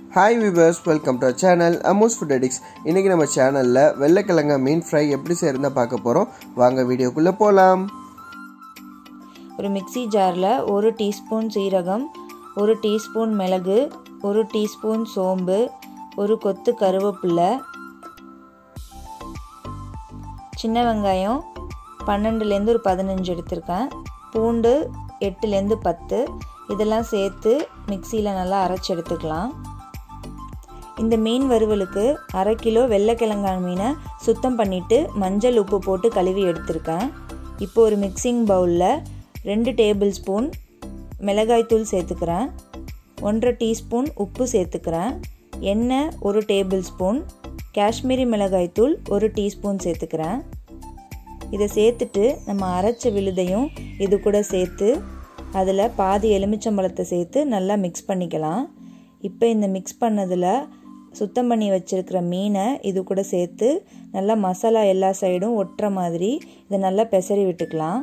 hi viewers welcome to channel அமோஸ் food addicts இன்றைக்கி நம்ம சேனலில் வெள்ளைக்கிழங்க மீன் ஃப்ரை எப்படி செய்யறதா பார்க்க போகிறோம் வாங்க வீடியோக்குள்ளே போகலாம் ஒரு மிக்ஸி ஜாரில் ஒரு டீஸ்பூன் சீரகம் ஒரு டீஸ்பூன் மிளகு ஒரு டீஸ்பூன் சோம்பு ஒரு கொத்து கருவேப்பிலை சின்ன வெங்காயம் பன்னெண்டுலேருந்து ஒரு பதினஞ்சு எடுத்திருக்கேன் பூண்டு எட்டுலேருந்து பத்து இதெல்லாம் சேர்த்து மிக்சியில் நல்லா அரைச்சி எடுத்துக்கலாம் இந்த மீன் வறுவலுக்கு அரை கிலோ வெள்ளைக்கிழங்கான மீனை சுத்தம் பண்ணிவிட்டு மஞ்சள் உப்பு போட்டு கழுவி எடுத்திருக்கேன் இப்போ ஒரு மிக்சிங் பவுலில் ரெண்டு டேபிள் ஸ்பூன் மிளகாய்த்தூள் சேர்த்துக்கிறேன் ஒன்றரை டீஸ்பூன் உப்பு சேர்த்துக்கிறேன் எண்ணெய் ஒரு டேபிள் ஸ்பூன் காஷ்மீரி மிளகாய்த்தூள் ஒரு டீஸ்பூன் சேர்த்துக்கிறேன் இதை சேர்த்துட்டு நம்ம அரைச்ச விழுதையும் இது கூட சேர்த்து அதில் பாதி எலுமிச்சம்பழத்தை சேர்த்து நல்லா மிக்ஸ் பண்ணிக்கலாம் இப்போ இந்த மிக்ஸ் பண்ணதில் சுத்தம் பண்ணி வச்சுருக்கிற மீனை இது கூட சேர்த்து நல்லா மசாலா எல்லா சைடும் ஒட்டுற மாதிரி இதை நல்லா பெசரி விட்டுக்கலாம்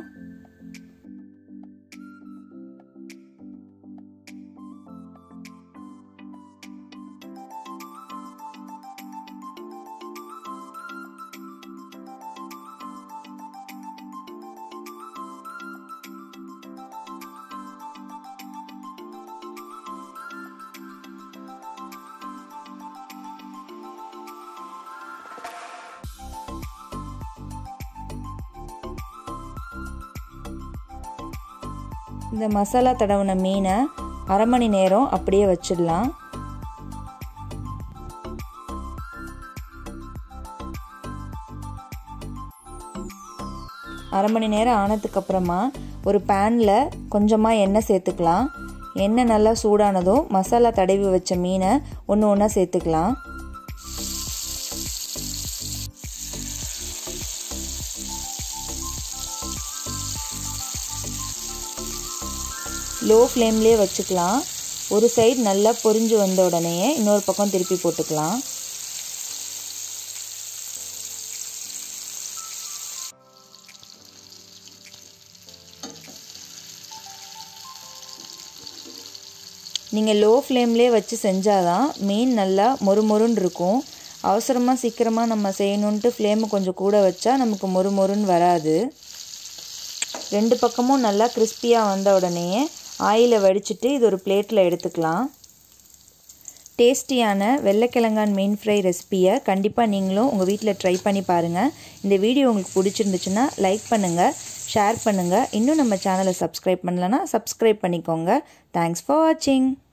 இந்த மசாலா தடவின மீனை அரை மணி நேரம் அப்படியே வச்சிடலாம் அரை மணி நேரம் ஆனதுக்கப்புறமா ஒரு பேனில் கொஞ்சமாக எண்ணெய் சேர்த்துக்கலாம் எண்ணெய் நல்லா சூடானதும் மசாலா தடவி வச்ச மீனை ஒன்று ஒன்றா சேர்த்துக்கலாம் லோ ஃப்ளேம்லேயே வச்சுக்கலாம் ஒரு சைடு நல்லா பொரிஞ்சு வந்த உடனே இன்னொரு பக்கம் திருப்பி போட்டுக்கலாம் நீங்கள் லோ ஃப்ளேம்லேயே வச்சு செஞ்சாதான் மீன் நல்லா மொறுமொறுன்னு இருக்கும் அவசரமாக சீக்கிரமாக நம்ம செய்யணுன்ட்டு ஃப்ளேமை கொஞ்சம் கூட வச்சா நமக்கு மொறுமொறுன்னு வராது ரெண்டு பக்கமும் நல்லா கிறிஸ்பியாக வந்த உடனே ஆயிலை வடிச்சிட்டு இது ஒரு பிளேட்டில் எடுத்துக்கலாம் டேஸ்டியான வெள்ளைக்கிழங்கான் மீன் ஃப்ரை ரெசிப்பியை கண்டிப்பாக நீங்களும் உங்கள் வீட்டில் ட்ரை பண்ணி பாருங்கள் இந்த வீடியோ உங்களுக்கு பிடிச்சிருந்துச்சுன்னா லைக் பண்ணுங்கள் ஷேர் பண்ணுங்கள் இன்னும் நம்ம சேனலை சப்ஸ்கிரைப் பண்ணலன்னா சப்ஸ்கிரைப் பண்ணிக்கோங்க தேங்க்ஸ் ஃபார் வாட்சிங்